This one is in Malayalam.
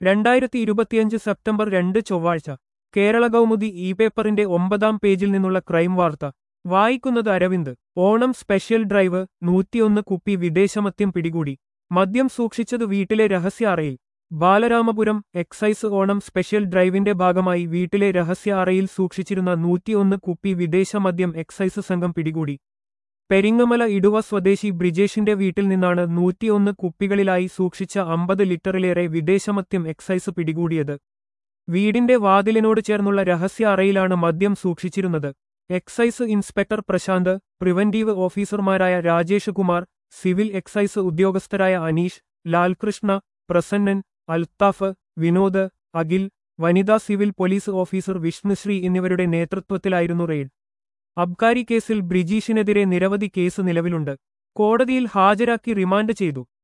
രണ്ടായിരത്തി ഇരുപത്തിയഞ്ച് സെപ്റ്റംബർ രണ്ട് ചൊവ്വാഴ്ച കേരള കൗമുദി ഇ പേപ്പറിന്റെ ഒമ്പതാം പേജിൽ നിന്നുള്ള ക്രൈം വാർത്ത വായിക്കുന്നത് അരവിന്ദ് ഓണം സ്പെഷ്യൽ ഡ്രൈവ് നൂറ്റിയൊന്ന് കുപ്പി വിദേശമദ്യം പിടികൂടി മദ്യം സൂക്ഷിച്ചത് വീട്ടിലെ രഹസ്യ അറയിൽ ബാലരാമപുരം എക്സൈസ് ഓണം സ്പെഷ്യൽ ഡ്രൈവിന്റെ ഭാഗമായി വീട്ടിലെ രഹസ്യ അറയിൽ സൂക്ഷിച്ചിരുന്ന നൂറ്റിയൊന്ന് കുപ്പി വിദേശമദ്യം എക്സൈസ് സംഘം പിടികൂടി പെരിങ്ങമല ഇടുവ സ്വദേശി ബ്രിജേഷിന്റെ വീട്ടിൽ നിന്നാണ് നൂറ്റിയൊന്ന് കുപ്പികളിലായി സൂക്ഷിച്ച അമ്പത് ലിറ്ററിലേറെ വിദേശമദ്യം എക്സൈസ് പിടികൂടിയത് വീടിന്റെ വാതിലിനോട് ചേർന്നുള്ള രഹസ്യ അറയിലാണ് മദ്യം സൂക്ഷിച്ചിരുന്നത് എക്സൈസ് ഇൻസ്പെക്ടർ പ്രശാന്ത് പ്രിവന്റീവ് ഓഫീസർമാരായ രാജേഷ് കുമാർ സിവിൽ എക്സൈസ് ഉദ്യോഗസ്ഥരായ അനീഷ് ലാൽകൃഷ്ണ പ്രസന്നൻ അൽത്താഫ് വിനോദ് അഖിൽ വനിതാ സിവിൽ പോലീസ് ഓഫീസർ വിഷ്ണുശ്രീ എന്നിവരുടെ നേതൃത്വത്തിലായിരുന്നു റെയ്ഡ് അബ്കാരി കേസിൽ ബ്രിജീഷിനെതിരെ നിരവധി കേസ് നിലവിലുണ്ട് കോടതിയിൽ ഹാജരാക്കി റിമാൻഡ് ചെയ്തു